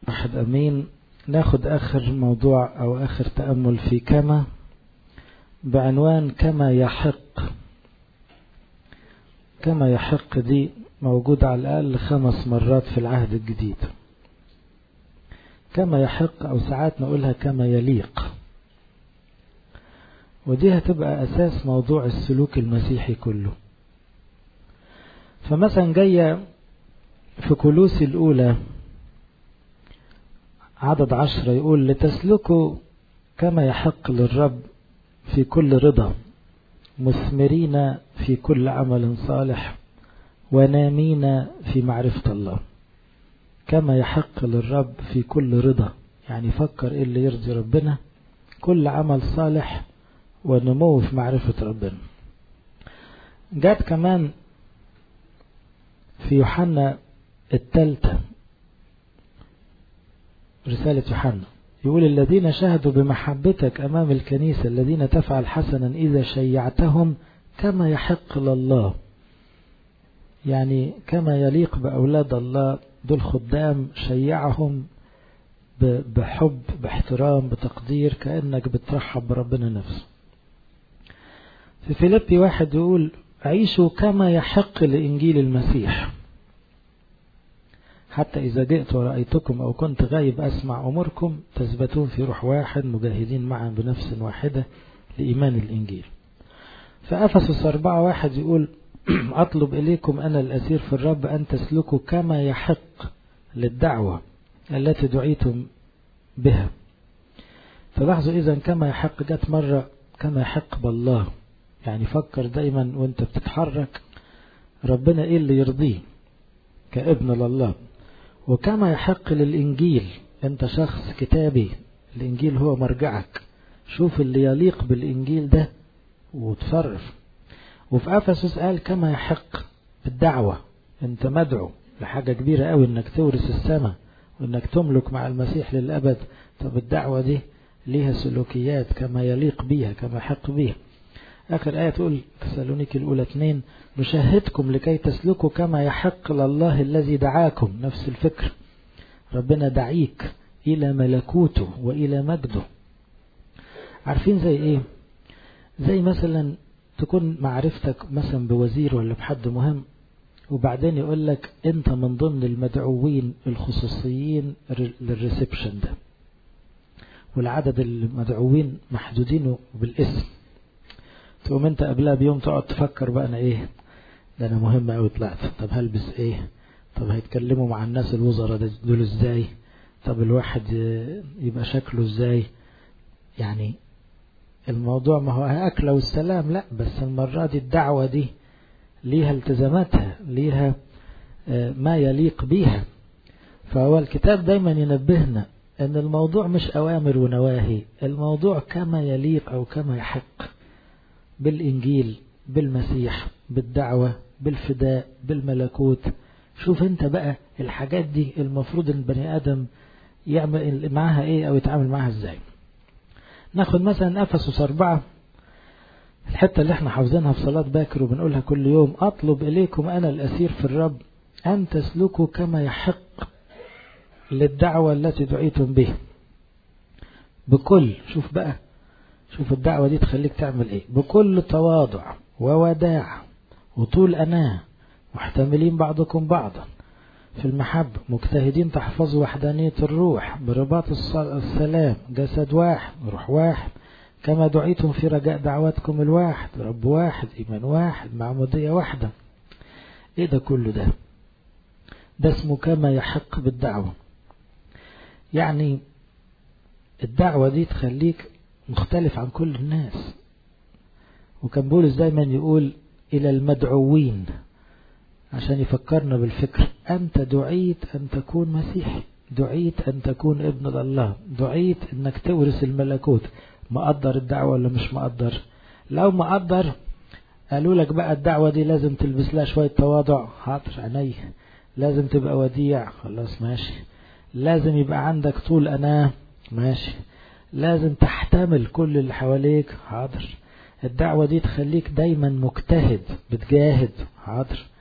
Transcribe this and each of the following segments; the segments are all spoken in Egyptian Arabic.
أحد أمين ناخد آخر موضوع أو آخر تأمل في كما بعنوان كما يحق كما يحق دي موجودة على الأقل خمس مرات في العهد الجديد كما يحق أو ساعات نقولها كما يليق ودي هتبقى أساس موضوع السلوك المسيحي كله فمثلا جاية في كلوس الأولى عدد عشرة يقول لتسلكوا كما يحق للرب في كل رضا مثمرين في كل عمل صالح ونامين في معرفة الله كما يحق للرب في كل رضا يعني فكر ايه اللي يرضي ربنا كل عمل صالح ونمو في معرفة ربنا جات كمان في يوحنا الثالثة رسالة يوحنا يقول الذين شهدوا بمحبتك أمام الكنيسة الذين تفعل حسنا إذا شيعتهم كما يحق لله يعني كما يليق بأولاد الله دول خدام شيعهم بحب باحترام بتقدير كأنك بترحب بربنا نفسه في فيليبي واحد يقول عيشوا كما يحق لإنجيل المسيح حتى إذا جئت ورأيتكم أو كنت غايب أسمع أموركم تثبتون في روح واحد مجاهدين معا بنفس واحدة لإيمان الإنجيل فأفسس أربعة واحد يقول أطلب إليكم أنا الأسير في الرب أن تسلكوا كما يحق للدعوة التي دعيتم بها فلاحظوا إذا كما يحق جت مرة كما يحق بالله يعني فكر دايما وانت بتتحرك ربنا ايه اللي يرضيه كابن لله وكما يحق للإنجيل أنت شخص كتابي الإنجيل هو مرجعك شوف اللي يليق بالإنجيل ده وتصرف وفي أفسس قال كما يحق بالدعوة أنت مدعو لحاجة كبيرة قوي أنك تورث السماء وأنك تملك مع المسيح للأبد طب الدعوة دي ليها سلوكيات كما يليق بيها كما يحق بيها آخر آية تقول تسالونيك الأولى اثنين نشاهدكم لكي تسلكوا كما يحق لله الذي دعاكم نفس الفكر ربنا دعيك إلى ملكوته وإلى مجده عارفين زي إيه زي مثلا تكون معرفتك مثلا بوزير ولا بحد مهم وبعدين يقول لك انت من ضمن المدعوين الخصوصيين للريسبشن ده والعدد المدعوين محدودين بالاسم تقوم انت قبلها بيوم تقعد تفكر بقى انا ايه ده انا مهم قوي طلعت طب هلبس ايه طب هيتكلموا مع الناس الوزراء دول ازاي طب الواحد يبقى شكله ازاي يعني الموضوع ما هو أكلة والسلام لا بس المرة دي الدعوة دي ليها التزاماتها ليها ما يليق بيها فهو الكتاب دايما ينبهنا ان الموضوع مش أوامر ونواهي الموضوع كما يليق أو كما يحق بالإنجيل بالمسيح بالدعوة بالفداء بالملكوت شوف انت بقى الحاجات دي المفروض البني آدم يعمل معاها ايه او يتعامل معاها ازاي ناخد مثلا افسس اربعة الحتة اللي احنا حافظينها في صلاة باكر وبنقولها كل يوم اطلب اليكم انا الاسير في الرب ان تسلكوا كما يحق للدعوة التي دعيتم به بكل شوف بقى شوف الدعوة دي تخليك تعمل ايه بكل تواضع ووداع وطول أناه محتملين بعضكم بعضا في المحبة مجتهدين تحفظوا وحدانية الروح برباط السلام جسد واحد روح واحد كما دعيتم في رجاء دعواتكم الواحد رب واحد إيمان واحد معمودية واحدة إيه ده كله ده ده اسمه كما يحق بالدعوة يعني الدعوة دي تخليك مختلف عن كل الناس وكان بولس دايما يقول إلى المدعوين عشان يفكرنا بالفكر أنت دعيت أن تكون مسيحي دعيت أن تكون ابن الله دعيت أنك تورث الملكوت مقدر الدعوة ولا مش مقدر لو مقدر قالوا لك بقى الدعوة دي لازم تلبس لها شوية تواضع حاضر عيني لازم تبقى وديع خلاص ماشي لازم يبقى عندك طول أنا ماشي لازم تحتمل كل اللي حواليك حاضر الدعوة دي تخليك دايما مجتهد بتجاهد حاضر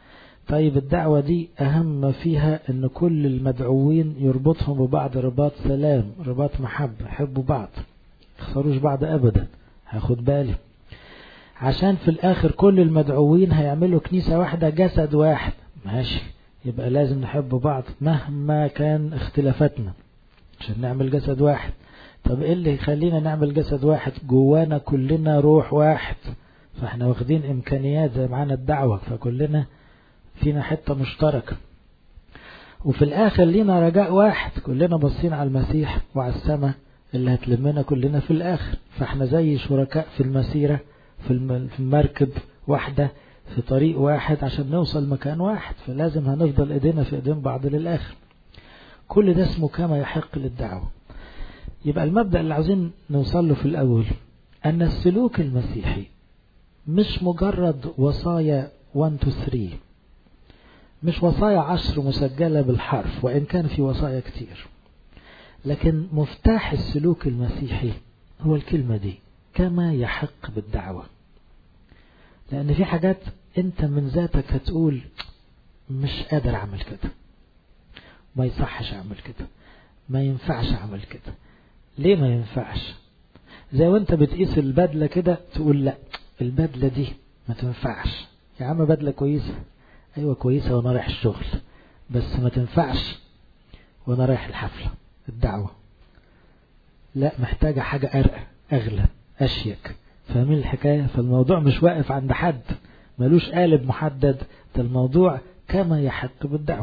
طيب الدعوة دي أهم ما فيها أن كل المدعوين يربطهم ببعض رباط سلام رباط محبة يحبوا بعض يخسروش بعض أبدا هاخد بالي عشان في الآخر كل المدعوين هيعملوا كنيسة واحدة جسد واحد ماشي يبقى لازم نحب بعض مهما كان اختلافاتنا عشان نعمل جسد واحد طب ايه اللي يخلينا نعمل جسد واحد جوانا كلنا روح واحد فاحنا واخدين امكانيات زي معانا الدعوة فكلنا فينا حتة مشتركة وفي الاخر لينا رجاء واحد كلنا باصين على المسيح وعلى السماء اللي هتلمنا كلنا في الاخر فاحنا زي شركاء في المسيرة في المركب واحدة في طريق واحد عشان نوصل مكان واحد فلازم هنفضل ايدينا في ايدين بعض للاخر كل ده اسمه كما يحق للدعوة يبقى المبدأ اللي عاوزين نوصل له في الأول أن السلوك المسيحي مش مجرد وصايا 1 2 3 مش وصايا عشر مسجلة بالحرف وإن كان في وصايا كتير لكن مفتاح السلوك المسيحي هو الكلمة دي كما يحق بالدعوة لأن في حاجات أنت من ذاتك هتقول مش قادر أعمل كده ما يصحش أعمل كده ما ينفعش أعمل كده ليه ما ينفعش زي وانت بتقيس البدلة كده تقول لا البدلة دي ما تنفعش يا عم بدلة كويسة ايوه كويسة وانا رايح الشغل بس ما تنفعش وانا رايح الحفلة الدعوة لا محتاجة حاجة ارقى اغلى اشيك فاهمين الحكاية فالموضوع مش واقف عند حد ملوش قالب محدد ده الموضوع كما يحق بالدعوة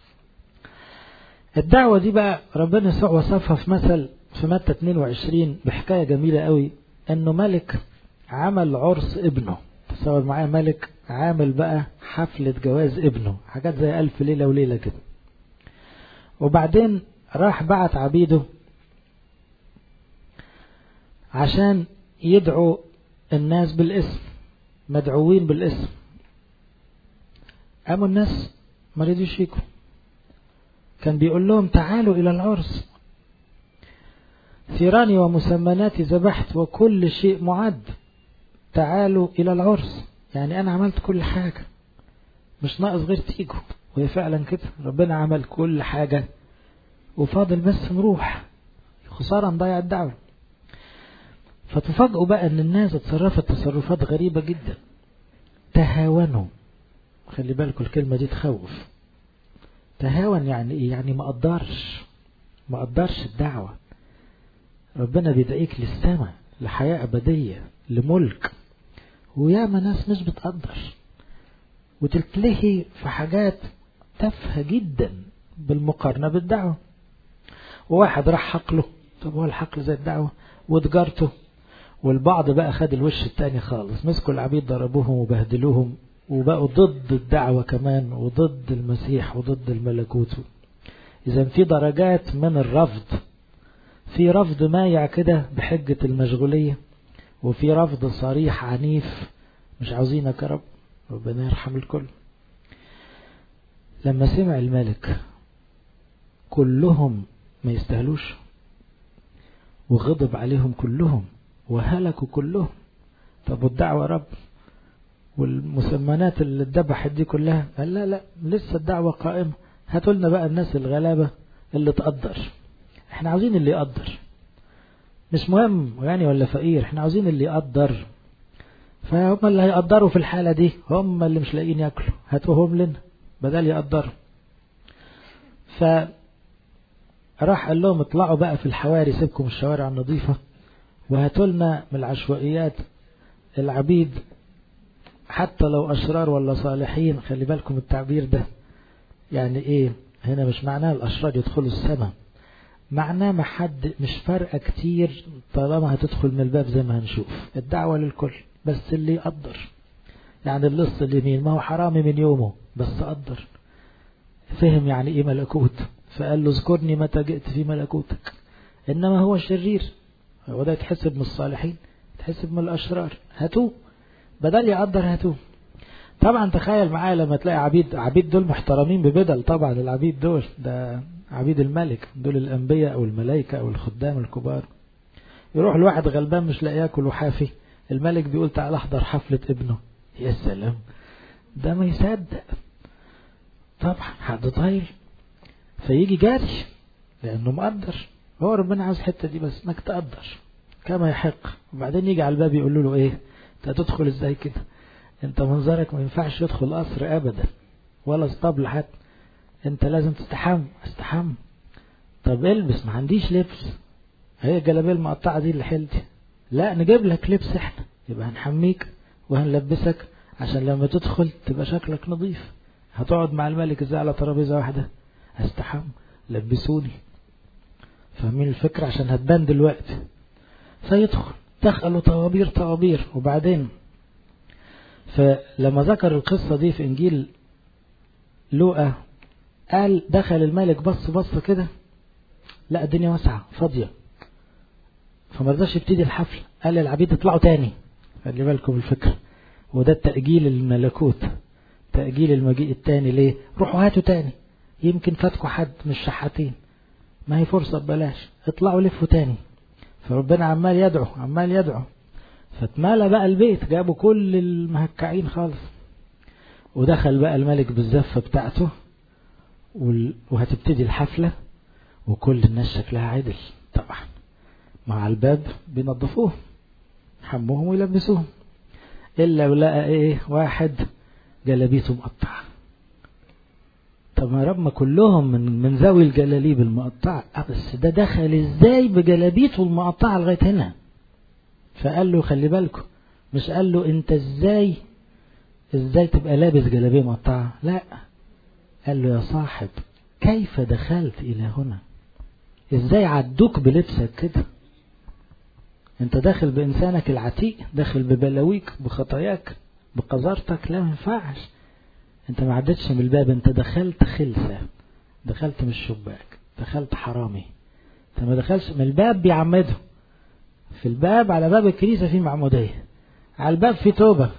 الدعوة دي بقى ربنا يسوع وصفها في مثل في متى 22 بحكاية جميلة قوي انه ملك عمل عرس ابنه تصور معايا ملك عامل بقى حفلة جواز ابنه حاجات زي ألف ليلة وليلة كده وبعدين راح بعت عبيده عشان يدعو الناس بالاسم مدعوين بالاسم قاموا الناس ما رضيوش يجوا كان بيقول لهم تعالوا إلى العرس ثيراني ومسمناتي ذبحت وكل شيء معد تعالوا إلى العرس يعني أنا عملت كل حاجة مش ناقص غير تيجوا وهي فعلا كده ربنا عمل كل حاجة وفاضل بس نروح خسارة نضيع الدعوة فتفاجئوا بقى ان الناس اتصرفت تصرفات غريبة جدا تهاونوا خلي بالكم الكلمة دي تخوف تهاون يعني ايه يعني ما قدرش ما قدرش الدعوة ربنا بيدعيك للسماء لحياة أبدية لملك وياما ناس مش بتقدر وتتلهي في حاجات تافهة جدا بالمقارنة بالدعوة وواحد راح حقله طب هو الحقل زي الدعوة وتجارته والبعض بقى خد الوش التاني خالص مسكوا العبيد ضربوهم وبهدلوهم وبقوا ضد الدعوة كمان وضد المسيح وضد الملكوت إذا في درجات من الرفض في رفض مايع كده بحجة المشغولية وفي رفض صريح عنيف مش عاوزينك يا رب ربنا يرحم الكل لما سمع الملك كلهم ما يستاهلوش وغضب عليهم كلهم وهلكوا كلهم طب والدعوة رب والمسمنات اللي اتذبحت دي كلها قال لا لا لسه الدعوة قائمة هاتوا لنا بقى الناس الغلابة اللي تقدر احنا عاوزين اللي يقدر مش مهم غني ولا فقير احنا عاوزين اللي يقدر فهم اللي هيقدروا في الحالة دي هم اللي مش لاقيين ياكلوا هاتوهم لنا بدل يقدروا ف راح قال لهم اطلعوا بقى في الحواري سيبكم الشوارع النظيفة وهاتوا لنا من العشوائيات العبيد حتى لو أشرار ولا صالحين خلي بالكم التعبير ده يعني ايه هنا مش معناه الأشرار يدخلوا السماء معناه ما حد مش فارقة كتير طالما هتدخل من الباب زي ما هنشوف الدعوة للكل بس اللي يقدر يعني اللص اليمين ما هو حرامي من يومه بس قدر فهم يعني ايه ملكوت فقال له اذكرني متى جئت في ملكوتك انما هو شرير هو ده يتحسب من الصالحين يتحسب من الاشرار هاتوه بدل يقدر هاتوه طبعا تخيل معايا لما تلاقي عبيد عبيد دول محترمين ببدل طبعا العبيد دول ده عبيد الملك دول الانبياء او الملائكه او الخدام الكبار يروح الواحد غلبان مش لاقي ياكل وحافي الملك بيقول تعال احضر حفله ابنه يا سلام ده ما يصدق طبعا حد طايل فيجي جاري لأنه مقدر هو ربنا عاوز الحتة دي بس انك تقدر كما يحق وبعدين يجي على الباب يقول له ايه انت هتدخل ازاي كده انت منظرك ما ينفعش يدخل قصر ابدا ولا اسطبل حتى انت لازم تستحم استحم طب البس ما عنديش لبس هي الجلابيه المقطعه دي اللي حيلتي لا نجيب لك لبس احنا يبقى هنحميك وهنلبسك عشان لما تدخل تبقى شكلك نظيف هتقعد مع الملك ازاي على ترابيزه واحده استحم لبسوني فاهمين الفكرة عشان هتبان دلوقتي فيدخل دخلوا طوابير طوابير وبعدين فلما ذكر القصة دي في إنجيل لوقا قال دخل الملك بص بص كده لا الدنيا واسعة فاضية فما رضاش يبتدي الحفل قال للعبيد اطلعوا تاني خلي بالكم الفكرة وده التأجيل الملكوت تأجيل المجيء التاني ليه روحوا هاتوا تاني يمكن فاتكوا حد مش شحاتين ما هي فرصة ببلاش اطلعوا لفوا تاني فربنا عمال يدعو عمال يدعو فاتمالى بقى البيت جابوا كل المهكعين خالص ودخل بقى الملك بالزفة بتاعته وهتبتدي الحفلة وكل الناس شكلها عدل طبعا مع الباب بينظفوه حموهم ويلبسوهم إلا ولقى إيه واحد جلابيته مقطعة طب ما رب ما كلهم من من ذوي الجلاليب المقطعة بس ده دخل ازاي بجلابيته المقطعة لغاية هنا فقال له خلي بالكم مش قال له انت ازاي ازاي تبقى لابس جلابية مقطعة لا قال له يا صاحب كيف دخلت الى هنا ازاي عدوك بلبسك كده انت داخل بانسانك العتيق داخل ببلاويك بخطاياك بقذارتك لا ما ينفعش انت ما عدتش من الباب انت دخلت خلسة دخلت من الشباك دخلت حرامي انت ما دخلش من الباب بيعمده في الباب على باب الكنيسة في معمودية على الباب في توبة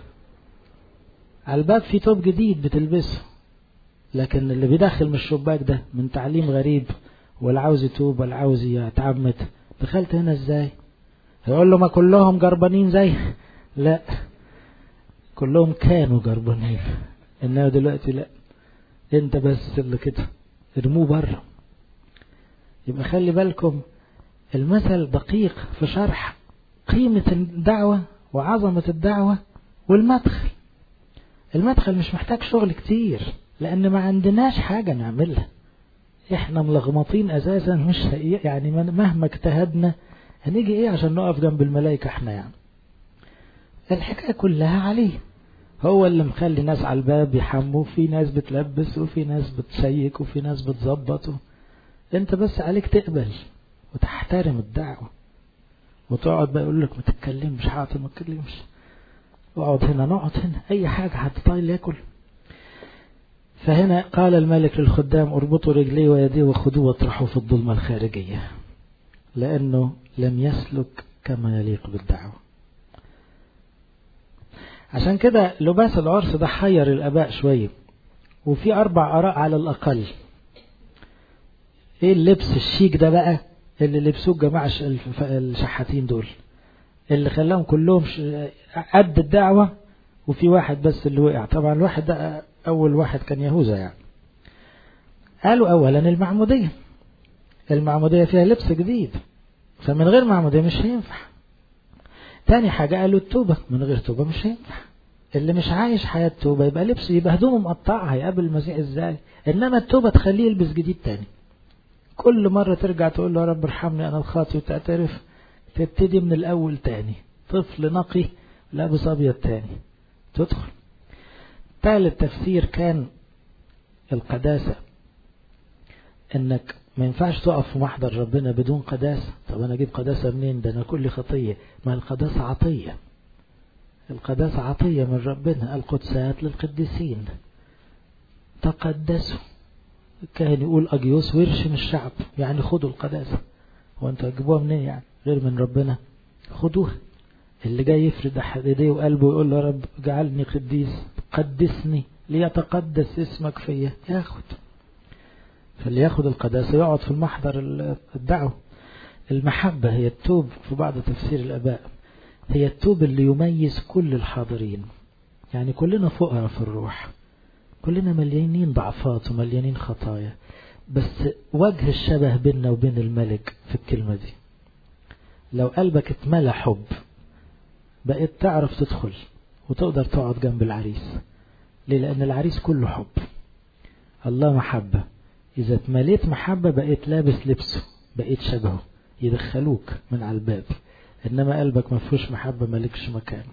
على الباب في توب جديد بتلبسه لكن اللي بيدخل من الشباك ده من تعليم غريب ولا عاوز يتوب ولا عاوز يتعمد دخلت هنا ازاي هيقول له ما كلهم جربانين زي لا كلهم كانوا جربانين انما دلوقتي لا انت بس اللي كده ارموه بره يبقى خلي بالكم المثل دقيق في شرح قيمة الدعوة وعظمة الدعوة والمدخل المدخل مش محتاج شغل كتير لان ما عندناش حاجة نعملها احنا ملغمطين اساسا مش يعني مهما اجتهدنا هنيجي ايه عشان نقف جنب الملائكة احنا يعني الحكاية كلها عليه هو اللي مخلي ناس على الباب يحموا في ناس بتلبس وفي ناس بتشيك وفي ناس بتظبط انت بس عليك تقبل وتحترم الدعوة وتقعد بقى يقول لك ما تتكلمش حاضر ما تتكلمش اقعد هنا نقعد هنا اي حاجة حد طايل ياكل فهنا قال الملك للخدام اربطوا رجليه ويديه وخذوه واطرحوه في الظلمة الخارجية لأنه لم يسلك كما يليق بالدعوة عشان كده لباس العرس ده حير الآباء شوية وفي أربع آراء على الأقل إيه اللبس الشيك ده بقى اللي لبسوه الجماعة الشحاتين دول اللي خلاهم كلهم قد الدعوة وفي واحد بس اللي وقع طبعا الواحد ده أول واحد كان يهوذا يعني قالوا أولا المعمودية المعمودية فيها لبس جديد فمن غير معمودية مش هينفع تاني حاجة قالوا التوبة من غير توبة مش هينفع اللي مش عايش حياة توبة يبقى لبسه يبقى هدومه مقطعة هيقابل المسيح ازاي انما التوبة تخليه يلبس جديد تاني كل مرة ترجع تقول له يا رب ارحمني انا الخاطي وتعترف تبتدي من الاول تاني طفل نقي لابس ابيض تاني تدخل ثالث تفسير كان القداسة انك ما ينفعش تقف في محضر ربنا بدون قداسة طب انا اجيب قداسة منين ده انا كل خطية ما القداسة عطية القداسة عطية من ربنا القدسات للقديسين تقدسوا كان يقول أجيوس ويرشم الشعب يعني خدوا القداسة وانتوا هتجيبوها منين يعني غير من ربنا خدوها اللي جاي يفرد ايديه وقلبه ويقول له يا رب اجعلني قديس قدسني ليتقدس اسمك فيا ياخد فاللي ياخد القداسة يقعد في المحضر الدعوة المحبة هي التوب في بعض تفسير الآباء هي التوب اللي يميز كل الحاضرين يعني كلنا فقراء في الروح كلنا مليانين ضعفات ومليانين خطايا بس وجه الشبه بيننا وبين الملك في الكلمة دي لو قلبك اتملى حب بقيت تعرف تدخل وتقدر تقعد جنب العريس ليه لأن العريس كله حب الله محبة إذا اتمليت محبة بقيت لابس لبسه بقيت شبهه يدخلوك من على الباب إنما قلبك ما فيهوش محبة مالكش مكان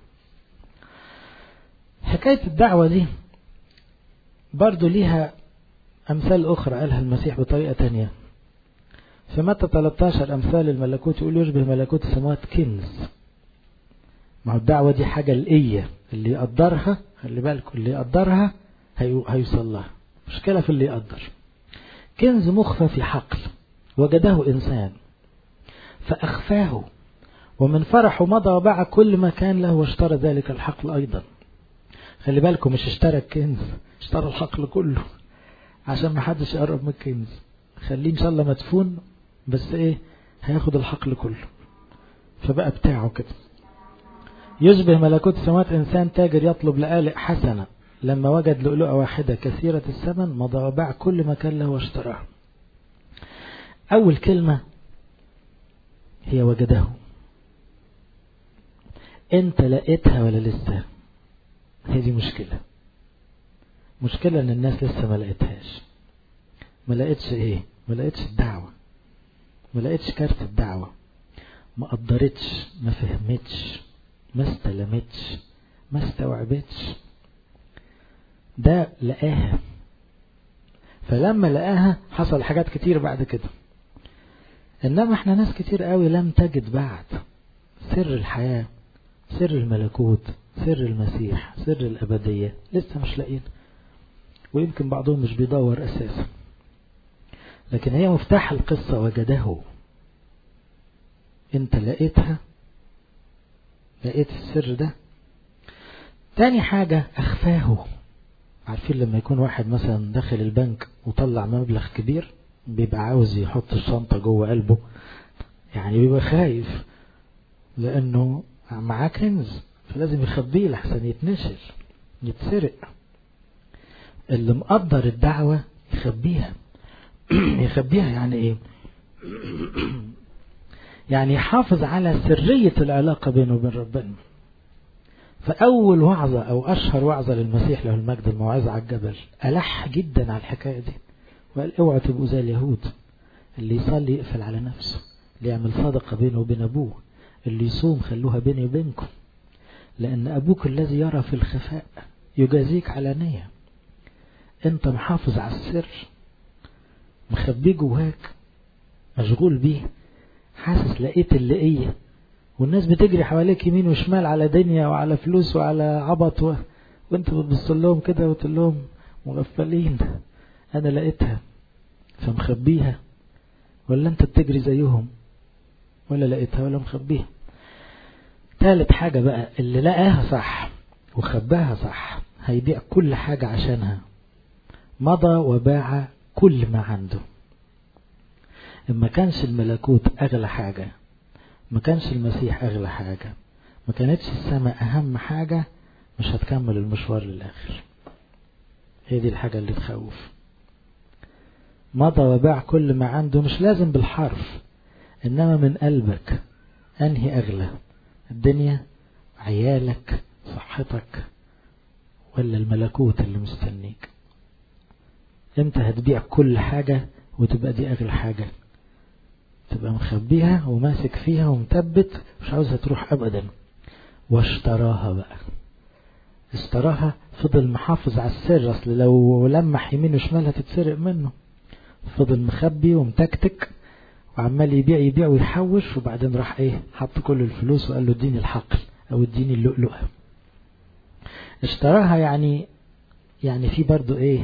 حكاية الدعوة دي برضو ليها أمثال أخرى قالها المسيح بطريقة تانية في متى 13 أمثال الملكوت يقول يشبه ملكوت السماوات كنز ما هو الدعوة دي حاجة الإية اللي يقدرها خلي بالكم اللي يقدرها هيوصل لها مشكلة في اللي يقدر كنز مخفى في حقل وجده إنسان فأخفاه ومن فرحه مضى وباع كل ما كان له واشترى ذلك الحقل أيضا خلي بالكم مش اشترى الكنز اشترى الحقل كله عشان ما حدش يقرب من الكنز خليه ان شاء الله مدفون بس ايه هياخد الحقل كله فبقى بتاعه كده يشبه ملكوت السماوات انسان تاجر يطلب لآلئ حسنة لما وجد لؤلؤة واحدة كثيرة الثمن مضى وباع كل ما كان له واشتراه أول كلمة هي وجده انت لقيتها ولا لسه هي دي مشكلة مشكلة ان الناس لسه ما لقيتهاش ما لقيتش ايه ما لقيتش الدعوة ما لقيتش كارت الدعوة ما قدرتش ما فهمتش ما استلمتش ما استوعبتش ده لقاها فلما لقاها حصل حاجات كتير بعد كده انما احنا ناس كتير قوي لم تجد بعد سر الحياة سر الملكوت سر المسيح سر الأبدية لسه مش لاقيين ويمكن بعضهم مش بيدور أساسا لكن هي مفتاح القصة وجده انت لقيتها لقيت السر ده تاني حاجة أخفاه عارفين لما يكون واحد مثلا داخل البنك وطلع مبلغ كبير بيبقى عاوز يحط الشنطة جوه قلبه يعني بيبقى خايف لأنه معاه كنز فلازم يخبيه لحسن يتنشل يتسرق اللي مقدر الدعوة يخبيها يخبيها يعني ايه يعني يحافظ على سرية العلاقة بينه وبين ربنا فأول وعظة أو أشهر وعظة للمسيح له المجد الموعظة على الجبل ألح جدا على الحكاية دي وقال اوعوا تبقوا زي اليهود اللي يصلي يقفل على نفسه اللي يعمل صدقة بينه وبين أبوه اللي يصوم خلوها بيني وبينكم لأن أبوك الذي يرى في الخفاء يجازيك علانية أنت محافظ على السر مخبيه جواك مشغول بيه حاسس لقيت اللي ايه والناس بتجري حواليك يمين وشمال على دنيا وعلى فلوس وعلى عبط و... وانت بتبص لهم كده وتقول لهم مغفلين انا لقيتها فمخبيها ولا انت بتجري زيهم ولا لقيتها ولا مخبيها ثالث حاجة بقى اللي لقاها صح وخباها صح هيبيع كل حاجة عشانها مضى وباع كل ما عنده ما كانش الملكوت أغلى حاجة ما كانش المسيح أغلى حاجة ما كانتش السماء أهم حاجة مش هتكمل المشوار للآخر هي دي الحاجة اللي تخوف مضى وباع كل ما عنده مش لازم بالحرف إنما من قلبك أنهي أغلى الدنيا عيالك صحتك ولا الملكوت اللي مستنيك انت هتبيع كل حاجة وتبقى دي أغلى حاجة تبقى مخبيها وماسك فيها ومثبت مش عاوزها تروح أبدا واشتراها بقى اشتراها فضل محافظ على السر أصل لو لمح يمين وشمال هتتسرق منه فضل مخبي ومتكتك وعمال يبيع يبيع ويحوش وبعدين راح ايه حط كل الفلوس وقال له اديني الحقل او اديني اللؤلؤة اشتراها يعني يعني في برضو ايه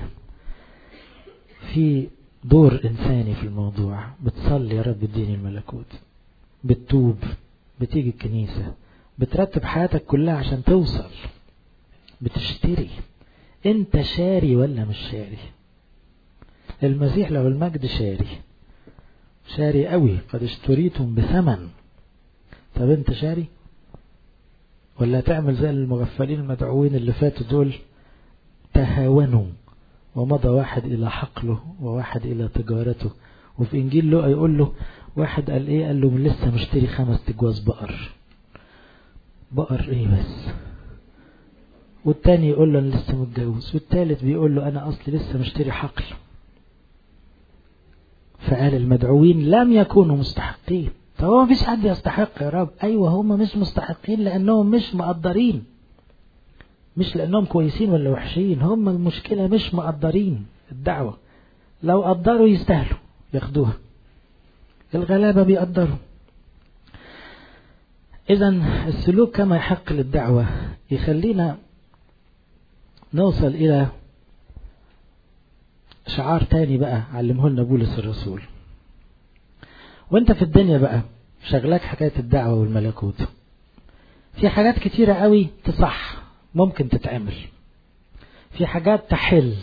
في دور إنساني في الموضوع بتصلي يا رب اديني الملكوت بتتوب بتيجي الكنيسة بترتب حياتك كلها عشان توصل بتشتري انت شاري ولا مش شاري المسيح له المجد شاري شاري قوي قد اشتريتم بثمن طب انت شاري ولا تعمل زي المغفلين المدعوين اللي فاتوا دول تهاونوا ومضى واحد إلى حقله وواحد إلى تجارته وفي إنجيل لوقا يقول له واحد قال إيه قال له من لسه مشتري خمس تجواز بقر بقر إيه بس والتاني يقول له أنا لسه متجوز والتالت بيقول له أنا أصلي لسه مشتري حقل فقال المدعوين لم يكونوا مستحقين طب هو مفيش حد يستحق يا رب أيوة هم مش مستحقين لأنهم مش مقدرين مش لأنهم كويسين ولا وحشين هم المشكلة مش مقدرين الدعوة لو قدروا يستاهلوا ياخدوها الغلابة بيقدروا إذا السلوك كما يحق للدعوة يخلينا نوصل إلى شعار تاني بقى علمه لنا بولس الرسول وانت في الدنيا بقى شغلك حكاية الدعوة والملكوت في حاجات كتيرة قوي تصح ممكن تتعمل في حاجات تحل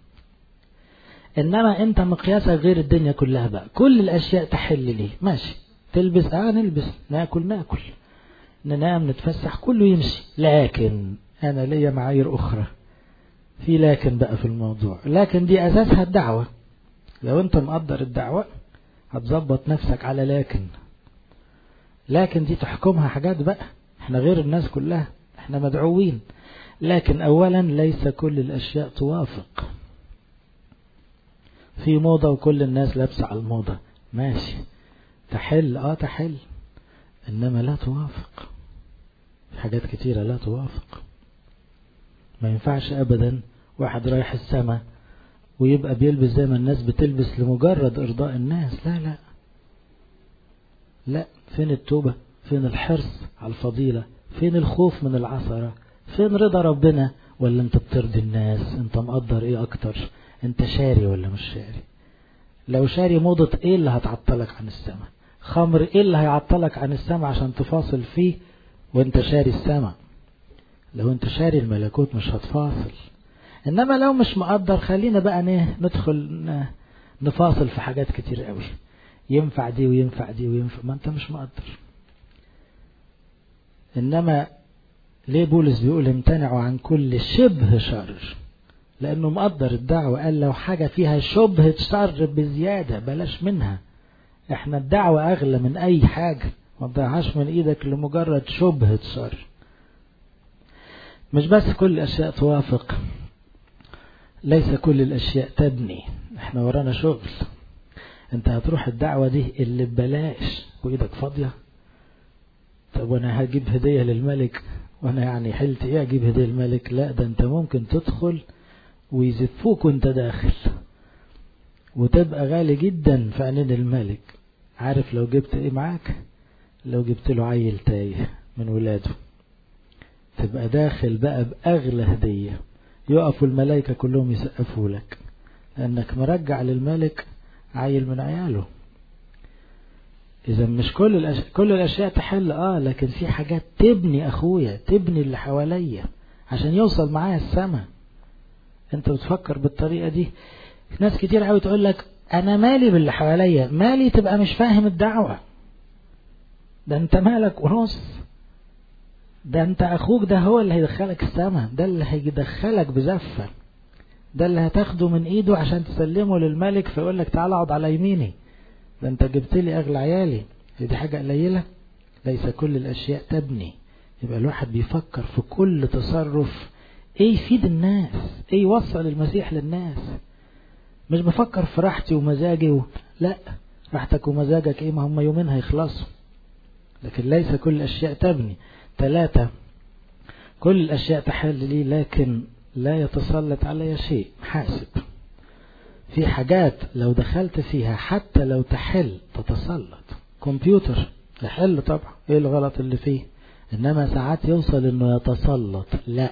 انما انت مقياسك غير الدنيا كلها بقى كل الاشياء تحل ليه ماشي تلبس اه نلبس ناكل ناكل ننام نتفسح كله يمشي لكن انا ليا معايير اخرى في لكن بقى في الموضوع لكن دي اساسها الدعوة لو انت مقدر الدعوة هتظبط نفسك على لكن لكن دي تحكمها حاجات بقى احنا غير الناس كلها احنا مدعوين لكن اولا ليس كل الاشياء توافق في موضة وكل الناس لابسة على الموضة ماشي تحل اه تحل انما لا توافق في حاجات كتيرة لا توافق ما ينفعش ابدا واحد رايح السماء ويبقى بيلبس زي ما الناس بتلبس لمجرد ارضاء الناس لا لا لا فين التوبة فين الحرص على الفضيلة فين الخوف من العثرة فين رضا ربنا ولا انت بترضي الناس انت مقدر ايه اكتر انت شاري ولا مش شاري لو شاري موضة ايه اللي هتعطلك عن السماء خمر ايه اللي هيعطلك عن السماء عشان تفاصل فيه وانت شاري السماء لو انت شاري الملكوت مش هتفاصل انما لو مش مقدر خلينا بقى ندخل نفاصل في حاجات كتير قوي ينفع دي وينفع دي وينفع ما انت مش مقدر انما ليه بولس بيقول امتنعوا عن كل شبه شر لانه مقدر الدعوة قال لو حاجة فيها شبهة شر بزيادة بلاش منها احنا الدعوة اغلى من اي حاجة ما تضيعهاش من ايدك لمجرد شبهة شر مش بس كل الاشياء توافق ليس كل الاشياء تبني احنا ورانا شغل انت هتروح الدعوة دي اللي ببلاش وايدك فاضية طب وانا هجيب هدية للملك وانا يعني حلت ايه اجيب هدية للملك لا ده انت ممكن تدخل ويزفوك وانت داخل وتبقى غالي جدا في عينين الملك عارف لو جبت ايه معاك لو جبت له عيل تايه من ولاده تبقى داخل بقى بأغلى هدية يقفوا الملائكة كلهم يسقفوا لك لأنك مرجع للملك عيل من عياله إذا مش كل الأشياء كل الأشياء تحل آه لكن في حاجات تبني أخويا تبني اللي حواليا عشان يوصل معايا السما أنت بتفكر بالطريقة دي ناس كتير قوي تقول لك أنا مالي باللي حواليا مالي تبقى مش فاهم الدعوة ده أنت مالك ونص ده أنت أخوك ده هو اللي هيدخلك السما ده اللي هيدخلك بزفة ده اللي هتاخده من إيده عشان تسلمه للملك فيقول لك تعالى اقعد على يميني ده انت جبت لي اغلى عيالي هي دي حاجة قليلة ليس كل الاشياء تبني يبقى الواحد بيفكر في كل تصرف ايه يفيد الناس ايه يوصل المسيح للناس مش بفكر في راحتي ومزاجي و... لا راحتك ومزاجك ايه ما هم يومين هيخلصوا لكن ليس كل الاشياء تبني ثلاثة كل الاشياء تحل لي لكن لا يتسلط علي شيء حاسب في حاجات لو دخلت فيها حتى لو تحل تتسلط كمبيوتر يحل طبعا ايه الغلط اللي فيه انما ساعات يوصل انه يتسلط لا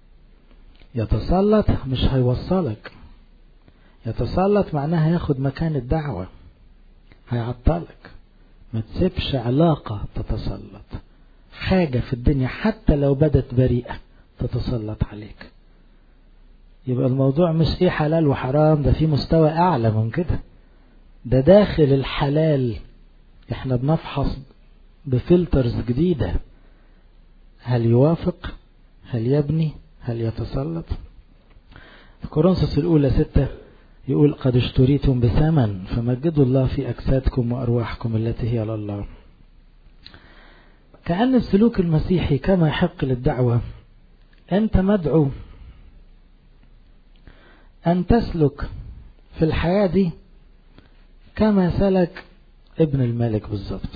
يتسلط مش هيوصلك يتسلط معناها ياخد مكان الدعوة هيعطلك ما تسيبش علاقة تتسلط حاجة في الدنيا حتى لو بدت بريئة تتسلط عليك يبقى الموضوع مش ايه حلال وحرام ده في مستوى اعلى من كده ده داخل الحلال احنا بنفحص بفلترز جديدة هل يوافق هل يبني هل يتسلط في كورنثوس الأولى ستة يقول قد اشتريتم بثمن فمجدوا الله في أجسادكم وأرواحكم التي هي لله كأن السلوك المسيحي كما يحق للدعوة أنت مدعو أن تسلك في الحياة دي كما سلك ابن الملك بالظبط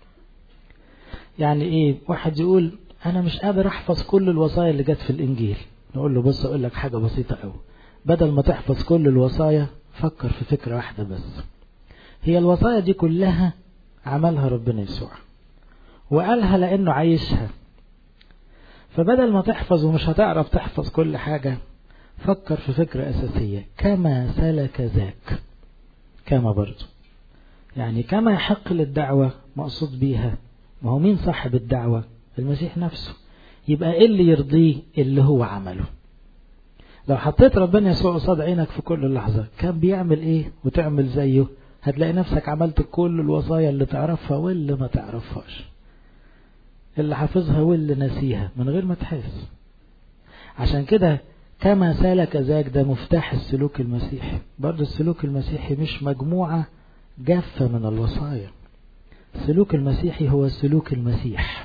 يعني ايه واحد يقول انا مش قادر احفظ كل الوصايا اللي جت في الانجيل نقول له بص اقول لك حاجه بسيطه قوي بدل ما تحفظ كل الوصايا فكر في فكره واحده بس هي الوصايا دي كلها عملها ربنا يسوع وقالها لانه عايشها فبدل ما تحفظ ومش هتعرف تحفظ كل حاجه فكر في فكره اساسيه كما سلك ذاك كما برضه يعني كما يحق للدعوه مقصود بيها ما هو مين صاحب الدعوة المسيح نفسه يبقى ايه اللي يرضيه اللي هو عمله لو حطيت ربنا يسوع قصاد عينك في كل لحظة كان بيعمل ايه وتعمل زيه هتلاقي نفسك عملت كل الوصايا اللي تعرفها واللي ما تعرفهاش اللي حافظها واللي نسيها من غير ما تحس عشان كده كما سلك ذاك ده مفتاح السلوك المسيحي برضه السلوك المسيحي مش مجموعة جافة من الوصايا السلوك المسيحي هو سلوك المسيح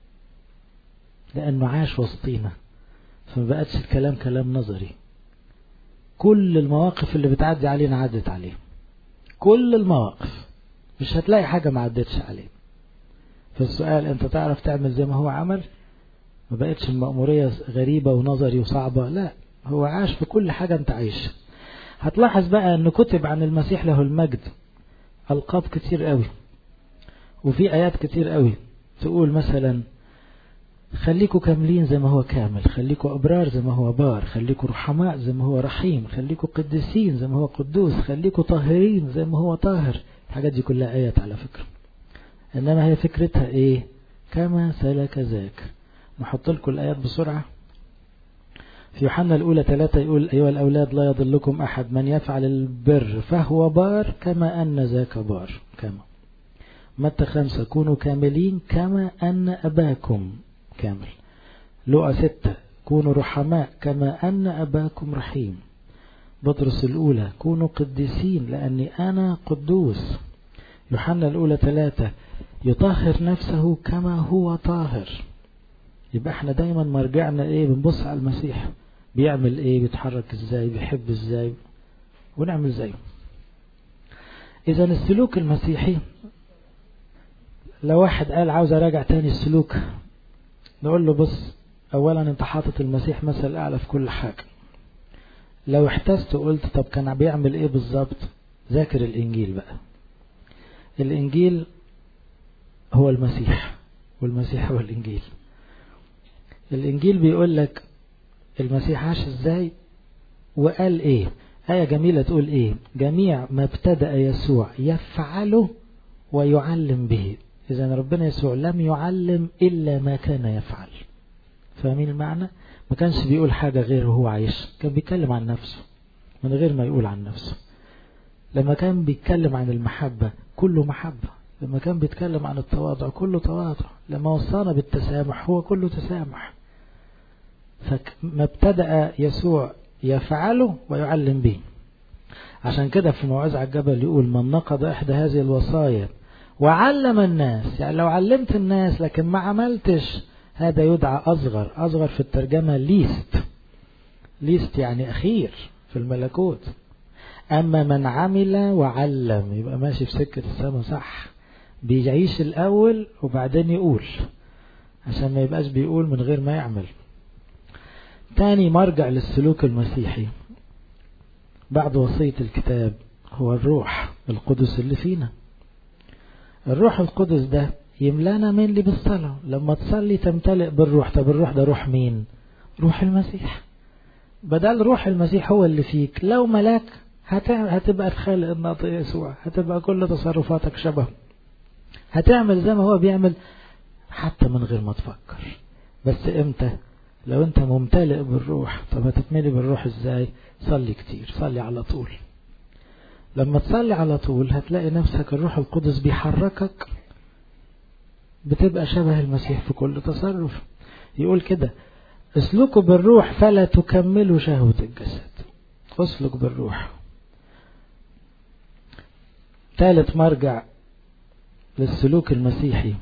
لأنه عاش وسطينا فما بقتش الكلام كلام نظري كل المواقف اللي بتعدي علينا عدت عليه كل المواقف مش هتلاقي حاجة ما عدتش عليه فالسؤال انت تعرف تعمل زي ما هو عمل ما بقتش المأمورية غريبة ونظري وصعبة لا هو عاش في كل حاجة انت عايشها هتلاحظ بقى ان كتب عن المسيح له المجد ألقاب كتير قوي وفي آيات كتير قوي تقول مثلا خليكوا كاملين زي ما هو كامل خليكوا أبرار زي ما هو بار خليكوا رحماء زي ما هو رحيم خليكوا قديسين زي ما هو قدوس خليكوا طاهرين زي ما هو طاهر الحاجات دي كلها آيات على فكرة إنما هي فكرتها إيه كما سلك ذاك نحط لكم الآيات بسرعة في يوحنا الأولى ثلاثة يقول أيها الأولاد لا يضلكم أحد من يفعل البر فهو بار كما أن ذاك بار كما متى خمسة كونوا كاملين كما أن أباكم كامل لقى ستة كونوا رحماء كما أن أباكم رحيم بطرس الأولى كونوا قديسين لأني أنا قدوس يوحنا الأولى ثلاثة يطهر نفسه كما هو طاهر يبقى احنا دايما مرجعنا ايه بنبص على المسيح بيعمل ايه بيتحرك ازاي بيحب ازاي ونعمل زيه اذا السلوك المسيحي لو واحد قال عاوز اراجع تاني السلوك نقول له بص اولا انت حاطط المسيح مثل اعلى في كل حاجة لو احتست وقلت طب كان بيعمل ايه بالظبط ذاكر الانجيل بقى الانجيل هو المسيح والمسيح هو الانجيل الانجيل بيقول لك المسيح عاش ازاي وقال ايه آية جميلة تقول ايه جميع ما ابتدأ يسوع يفعله ويعلم به إذا ربنا يسوع لم يعلم إلا ما كان يفعل فاهمين المعنى ما كانش بيقول حاجة غير هو عايش كان بيتكلم عن نفسه من غير ما يقول عن نفسه لما كان بيتكلم عن المحبة كله محبة لما كان بيتكلم عن التواضع كله تواضع لما وصانا بالتسامح هو كله تسامح فما ابتدأ يسوع يفعله ويعلم به عشان كده في موعظة على الجبل يقول من نقض إحدى هذه الوصايا وعلم الناس يعني لو علمت الناس لكن ما عملتش هذا يدعى أصغر أصغر في الترجمة ليست ليست يعني أخير في الملكوت أما من عمل وعلم يبقى ماشي في سكة السماء صح بيعيش الأول وبعدين يقول عشان ما يبقاش بيقول من غير ما يعمل تاني مرجع للسلوك المسيحي بعد وصية الكتاب هو الروح القدس اللي فينا الروح القدس ده يملانا من اللي بالصلاة لما تصلي تمتلئ بالروح طب الروح ده روح مين روح المسيح بدل روح المسيح هو اللي فيك لو ملاك هتبقى تخالق الناطق يسوع هتبقى كل تصرفاتك شبه هتعمل زي ما هو بيعمل حتى من غير ما تفكر بس امتى لو انت ممتلئ بالروح طب هتتملي بالروح ازاي صلي كتير صلي على طول لما تصلي على طول هتلاقي نفسك الروح القدس بيحركك بتبقى شبه المسيح في كل تصرف يقول كده اسلكوا بالروح فلا تكملوا شهوة الجسد اسلك بالروح ثالث مرجع للسلوك المسيحي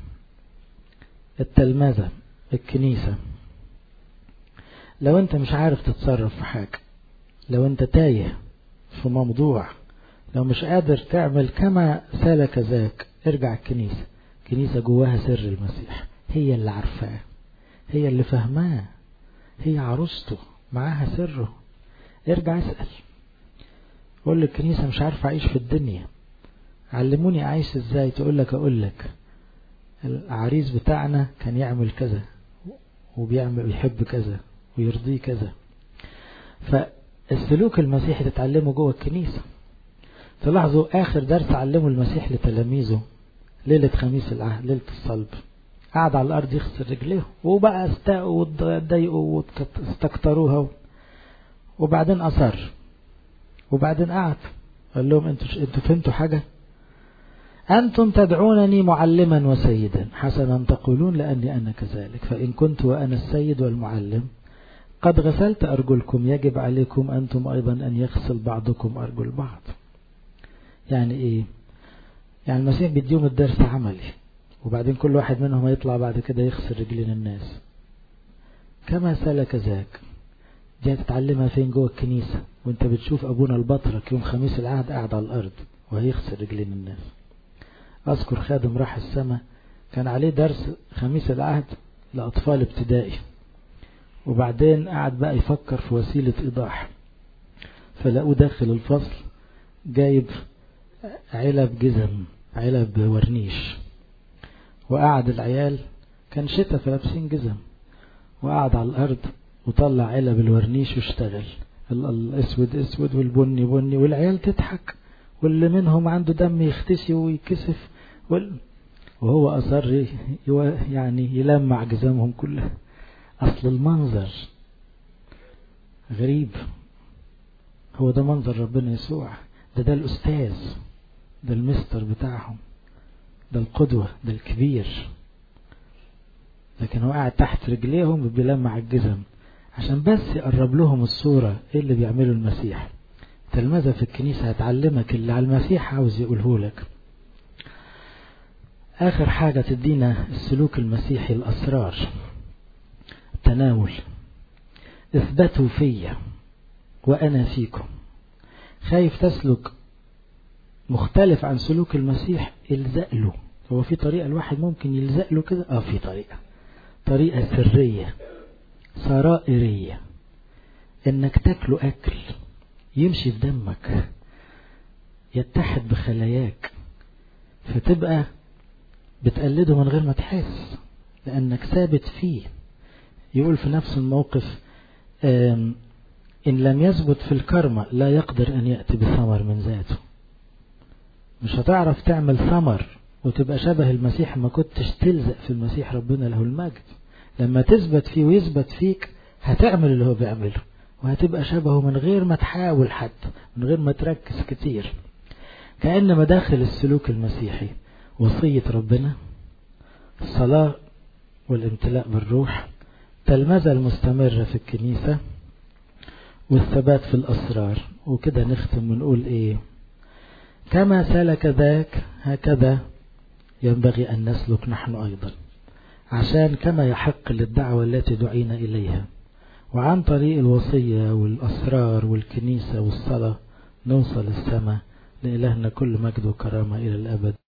التلمذة الكنيسة لو انت مش عارف تتصرف في حاجة لو انت تايه في موضوع لو مش قادر تعمل كما سلك ذاك ارجع الكنيسة كنيسة جواها سر المسيح هي اللي عارفاه هي اللي فهماه هي عروسته معاها سره ارجع اسأل قول للكنيسة مش عارف أعيش في الدنيا علموني أعيش ازاي تقول لك أقول لك العريس بتاعنا كان يعمل كذا وبيعمل ويحب كذا ويرضيه كذا فالسلوك المسيحي تتعلمه جوه الكنيسة تلاحظوا آخر درس علمه المسيح لتلاميذه ليلة خميس العهد ليلة الصلب قعد على الأرض يغسل رجليه وبقى استاءوا واتضايقوا واستكتروها وبعدين أصر وبعدين قعد قال لهم انتوا انتوا فهمتوا حاجة أنتم تدعونني معلما وسيدا حسنا تقولون لأني أنا كذلك فإن كنت وأنا السيد والمعلم قد غسلت أرجلكم يجب عليكم أنتم أيضا أن يغسل بعضكم أرجل بعض يعني إيه يعني المسيح بيديهم الدرس عملي وبعدين كل واحد منهم يطلع بعد كده يغسل رجلين الناس كما سلك ذاك دي هتتعلمها فين جوه الكنيسة وانت بتشوف أبونا البطرك يوم خميس العهد قاعد على الأرض وهيغسل رجلين الناس أذكر خادم راح السماء كان عليه درس خميس العهد لأطفال ابتدائي وبعدين قعد بقى يفكر في وسيلة إيضاح فلقوه داخل الفصل جايب علب جزم علب ورنيش وقعد العيال كان شتاء فلابسين جزم وقعد على الأرض وطلع علب الورنيش واشتغل الأسود أسود والبني بني والعيال تضحك واللي منهم عنده دم يختسي ويكسف وهو أصر يعني يلمع جزامهم كلها أصل المنظر غريب هو ده منظر ربنا يسوع ده ده الأستاذ ده المستر بتاعهم ده القدوة ده الكبير لكن هو قاعد تحت رجليهم بيلمع الجزم عشان بس يقرب لهم الصورة ايه اللي بيعمله المسيح تلمذة في الكنيسة هتعلمك اللي على المسيح عاوز يقوله لك آخر حاجة تدينا السلوك المسيحي الأسرار التناول اثبتوا فيا وأنا فيكم خايف تسلك مختلف عن سلوك المسيح الزق له هو في طريقة الواحد ممكن يلزق له كده اه في طريقة طريقة سرية سرائرية انك تاكله اكل يمشي في دمك يتحد بخلاياك فتبقى بتقلده من غير ما تحس لانك ثابت فيه يقول في نفس الموقف إن لم يثبت في الكرمة لا يقدر أن يأتي بثمر من ذاته مش هتعرف تعمل ثمر وتبقى شبه المسيح ما كنتش تلزق في المسيح ربنا له المجد لما تثبت فيه ويثبت فيك هتعمل اللي هو بيعمله وهتبقى شبهه من غير ما تحاول حتى من غير ما تركز كتير كأن مداخل السلوك المسيحي وصية ربنا الصلاة والامتلاء بالروح التلمذة المستمرة في الكنيسة والثبات في الأسرار وكده نختم ونقول إيه كما سلك ذاك هكذا ينبغي أن نسلك نحن أيضا عشان كما يحق للدعوة التي دعينا إليها وعن طريق الوصية والأسرار والكنيسة والصلاة نوصل السماء لإلهنا كل مجد وكرامة إلى الأبد